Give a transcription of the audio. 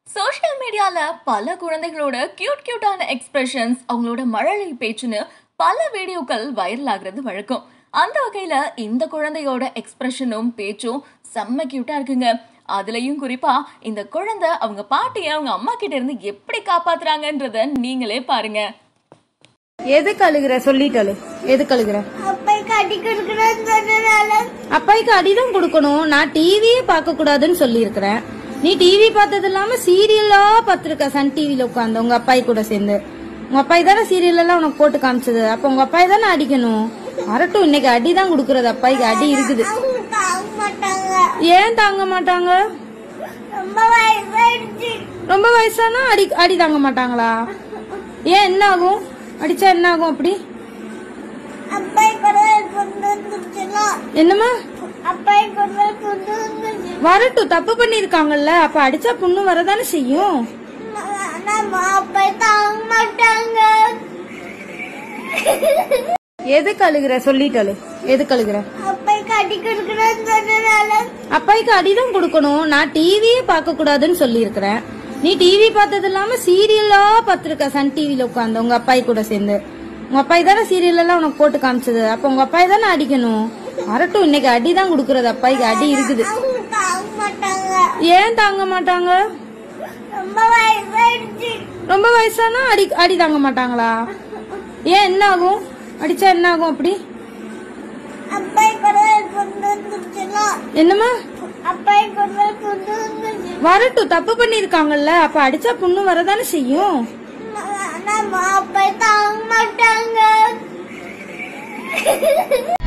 social மீடியால பல குழந்தைகளோட கியூட் கியூட்டான எக்ஸ்பிரஷன்ஸ் அவங்களோட மழலை பேச்சுன்னு பல வீடியோக்கள் வைரல் ஆகுறது வழக்கம் அந்த வகையில இந்த குழந்தையோட எக்ஸ்பிரஷனும் பேச்சும் செம்ம கியூட்டா இருக்குங்க அதுலயும் குறிப்பா இந்த குழந்தை அவங்க பாட்டிய அவங்க அம்மா கிட்ட இருந்து எப்படி காப்பாத்துறாங்கன்றத நீங்களே பாருங்க எதுக்கு அழுகுற சொல்லிட்டாலு எதுக்கு அழுகுற அப்பாய்க்கு அடி கொடுக்கணும்னு சொன்னதால அப்பாய்க்கு அடிதான் கொடுக்கணும் நான் டிவியே பார்க்க கூடாதுன்னு சொல்லியிருக்கிறேன் நீ டிவி பார்த்தது இல்லாம சீரியலா பார்த்திருக்க சன் டிவில உட்காந்து உங்க அப்பாய் கூட சேர்ந்து உங்க அப்பாய் தானே சீரியல் எல்லாம் உனக்கு போட்டு காமிச்சது அப்ப உங்க அப்பாய் தானே அடிக்கணும் வரட்டும் இன்னைக்கு அடி தான் கொடுக்கறது அப்பாய்க்கு அடி இருக்குது அவங்க தாங்க மாட்டாங்க ஏன் தாங்க மாட்டாங்க ரொம்ப வயசாயிடுச்சு ரொம்ப வயசானா அடி அடி தாங்க மாட்டாங்களா ஏன் என்ன ஆகும் அடிச்சா என்ன ஆகும் அப்படி அப்பாய் குரல் கொண்டு வந்துருச்சுன்னா என்னம்மா அப்பாய் குரல் கொண்டு வந்துருச்சு வரட்டும் தப்பு பண்ணிருக்காங்கல்ல அப்ப அடிச்சா புண்ணு வரதானே செய்யும் நம்ம அப்பாய் தாங்க மாட்டாங்க எதுக்கு அழுகுற சொல்லிட்டாலு எதுக்கு அழுகுற அப்பாய்க்கு அடி கொடுக்கணும்னு சொன்னதால அப்பாய்க்கு அடிதான் கொடுக்கணும் நான் டிவியே பார்க்க கூடாதுன்னு சொல்லியிருக்கிறேன் நீ டிவி பார்த்தது இல்லாம சீரியலா பார்த்திருக்க சன் டிவில உட்காந்து உங்க அப்பாய் கூட சேர்ந்து உங்க அப்பாய் தானே சீரியல் எல்லாம் உனக்கு போட்டு காமிச்சது அப்ப உங்க அப்பாய் தானே அடிக்கணும் வரட்டும் இன்னைக்கு அடி தான் கொடுக்கறது அப்பாய்க்கு அடி இருக்குது அவங்க தாங்க மாட்டாங்க ஏன் தாங்க மாட்டாங்க ரொம்ப வயசாயிடுச்சு ரொம்ப வயசானா அடி அடி தாங்க மாட்டாங்களா ஏன் என்ன ஆகும் அடிச்சா என்ன ஆகும் அப்படி அப்பாய் குரல் கொண்டு வந்துருச்சுன்னா என்னம்மா அப்பாய் குரல் கொண்டு வந்துருச்சு வரட்டும் தப்பு பண்ணிருக்காங்கல்ல அப்ப அடிச்சா புண்ணு வரதானே செய்யும் நம்ம அப்பாய் தாங்க மாட்டாங்க